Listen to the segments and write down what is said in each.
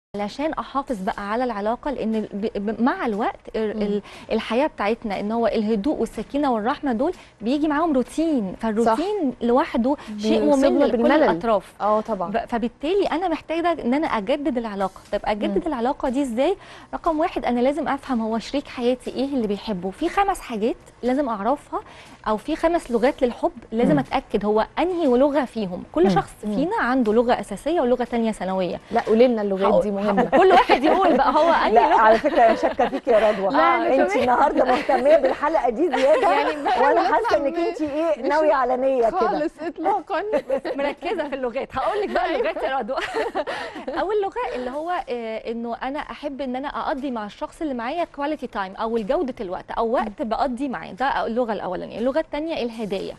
علشان احافظ بقى على العلاقه لان ب- ب- مع الوقت ال- ال- الحياه بتاعتنا ان هو الهدوء والسكينه والرحمه دول بيجي معاهم روتين فالروتين لوحده شيء بيصيبنا ممل لكل بالملل. الاطراف اه طبعا ب- فبالتالي انا محتاجه ان انا اجدد العلاقه طب اجدد العلاقه دي ازاي رقم واحد انا لازم افهم هو شريك حياتي ايه اللي بيحبه في خمس حاجات لازم اعرفها او في خمس لغات للحب لازم مم. اتاكد هو انهي لغه فيهم كل مم. شخص فينا عنده لغه اساسيه ولغه تانية ثانويه لا قولي لنا اللغات دي مهمه كل واحد يقول بقى هو انهي لا لغه على فكره انا شاكه فيك يا رضوى لا، أنا انت كمان. النهارده مهتميه بالحلقه دي زياده يعني بحاول وانا حاسه أفهم انك انت ايه مش ناويه على نيه كده خالص اطلاقا مركزه في اللغات هقول لك بقى اللغات يا رضوى اول لغه اللي هو آه، انه انا احب ان انا اقضي مع الشخص اللي معايا كواليتي تايم او جوده الوقت او وقت بقضي معاه ده اللغه الاولانيه اللغه الثانيه الهديه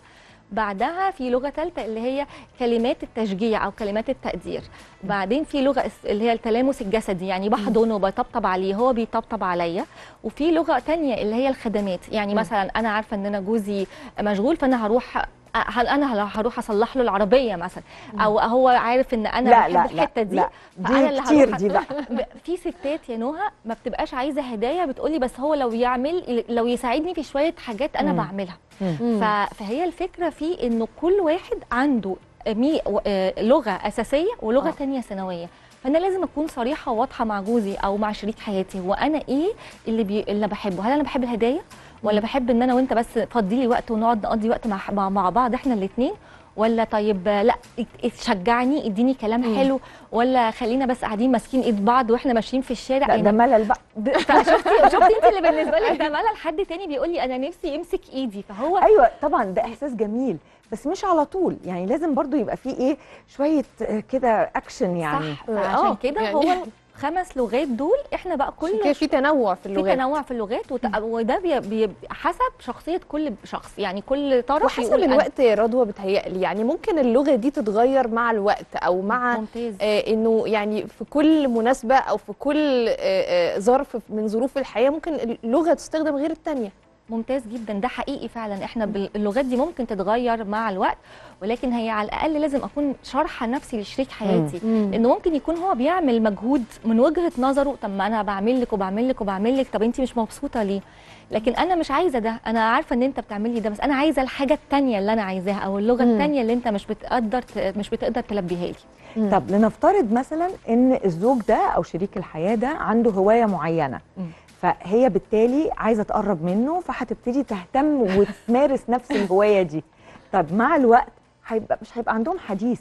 بعدها في لغه ثالثه اللي هي كلمات التشجيع او كلمات التقدير بعدين في لغه اس- اللي هي التلامس الجسدي يعني بحضنه وبطبطب عليه هو بيطبطب عليا وفي لغه تانية اللي هي الخدمات يعني مثلا انا عارفه ان انا جوزي مشغول فانا هروح هل انا هروح اصلح له العربيه مثلا او هو عارف ان انا لا بحب لا لا الحته دي لا فأنا دي اللي كتير هروح- دي بقى ب- في ستات يا نهى ما بتبقاش عايزه هدايا بتقولي بس هو لو يعمل لو يساعدني في شويه حاجات انا مم. بعملها مم. ف- فهي الفكره في انه كل واحد عنده مي و- آه، لغه اساسيه ولغه آه. تانية ثانويه فانا لازم اكون صريحه وواضحه مع جوزي او مع شريك حياتي هو انا ايه اللي بي... اللي بحبه هل انا بحب الهدايا ولا بحب ان انا وانت بس فضي لي وقت ونقعد نقضي وقت مع مع, مع بعض احنا الاثنين ولا طيب آه، لا ات- شجعني اديني كلام مم. حلو ولا خلينا بس قاعدين ماسكين ايد بعض واحنا ماشيين في الشارع لا يعني ده ملل بقى ب- فشفتي شفتي انت اللي بالنسبه لك ده ملل حد تاني بيقول لي انا نفسي يمسك ايدي فهو ايوه طبعا ده احساس جميل بس مش على طول يعني لازم برضو يبقى فيه ايه شويه آه، كده اكشن يعني صح آه، فعشان كده يعني- هو الخمس لغات دول احنا بقى عشان كده كل في تنوع في في اللغات تنوع في اللغات وت... وده بي... بي... حسب شخصيه كل شخص يعني كل طرف وحسب يقول أنا. الوقت يا رضوى بتهيألي يعني ممكن اللغه دي تتغير مع الوقت او مع ممتاز آه انه يعني في كل مناسبه او في كل آه آه ظرف من ظروف الحياه ممكن اللغه تستخدم غير الثانيه ممتاز جدا ده حقيقي فعلا احنا بال- اللغات دي ممكن تتغير مع الوقت ولكن هي على الاقل لازم اكون شارحه نفسي لشريك حياتي لانه ممكن يكون هو بيعمل مجهود من وجهه نظره طب ما انا بعمل لك وبعمل لك وبعمل لك طب انت مش مبسوطه ليه لكن انا مش عايزه ده انا عارفه ان انت بتعمل لي ده بس انا عايزه الحاجه التانية اللي انا عايزاها او اللغه مم. التانية اللي انت مش بتقدر ت- مش بتقدر تلبيها لي طب لنفترض مثلا ان الزوج ده او شريك الحياه ده عنده هوايه معينه مم. فهي بالتالي عايزه تقرب منه فهتبتدي تهتم وتمارس نفس الهوايه دي طب مع الوقت هيبقى مش هيبقى عندهم حديث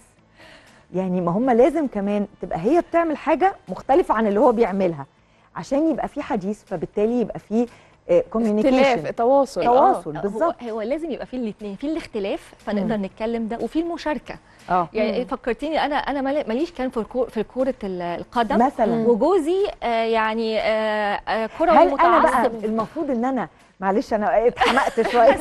يعني ما هم لازم كمان تبقى هي بتعمل حاجه مختلفه عن اللي هو بيعملها عشان يبقى في حديث فبالتالي يبقى في اختلاف كوميونيكيشن تواصل آه. تواصل هو, بالظبط هو لازم يبقى فيه الاثنين في الاختلاف فنقدر نتكلم ده وفي المشاركه اه يعني فكرتيني انا انا مال- ماليش كان في الكو- في كره ال- القدم مثلا وجوزي آه يعني آه آه كروي هل انا بقى متعصب المفروض ان انا معلش انا اتحمقت شويه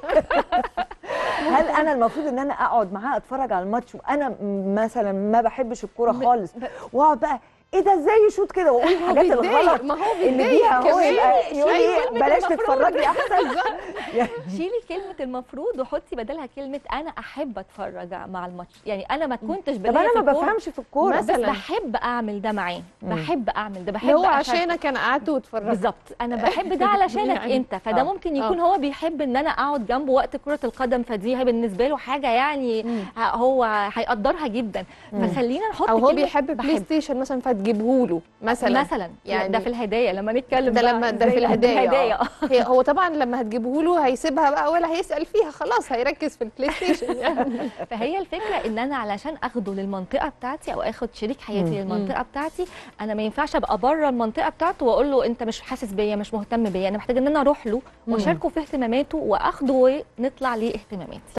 هل انا المفروض ان انا اقعد معاه اتفرج على الماتش وانا م- مثلا ما بحبش الكوره ب- خالص ب- واقعد بقى ايه ده ازاي يشوط كده واقول هو الحاجات بيتضايق، الغلط ما هو اللي بيتضايق بيها هو كمان. يبقى يقول شيلي ايه كلمة بلاش المفروض. تتفرجي احسن يعني شيلي كلمه المفروض وحطي بدلها كلمه انا احب اتفرج مع الماتش يعني انا ما كنتش طب بلاقي انا في ما الكورة، بفهمش في الكوره بس مثلاً. بحب اعمل ده معاه مم. بحب اعمل ده بحب اللي هو أشاركه. عشانك انا قعدت واتفرجت بالظبط انا بحب ده علشانك يعني. انت فده آه. ممكن يكون هو بيحب ان انا اقعد جنبه وقت كره القدم فدي هي بالنسبه له حاجه يعني مم. ه- هو هيقدرها جدا فخلينا نحط او هو كلمة بيحب بلاي ستيشن مثلا فتجيبه له مثلا مثلا يعني يعني ده في الهدايا لما نتكلم ده بقى لما ده زي في الهدايا الهدايا آه. هي هو طبعا لما هتجيبه له هيسيبها بقى ولا هيسال فيها خلاص هيركز في البلاي ستيشن يعني فهي الفكره ان انا علشان اخده للمنطقه بتاعتي او اخد شريك حياتي مم. للمنطقه بتاعتي انا ما ينفعش ابقى بره المنطقه بتاعته واقول له انت مش حاسس بيا مش مهتم بيا انا محتاجه ان انا اروح له مم. واشاركه في اهتماماته واخده ونطلع ليه اهتماماتي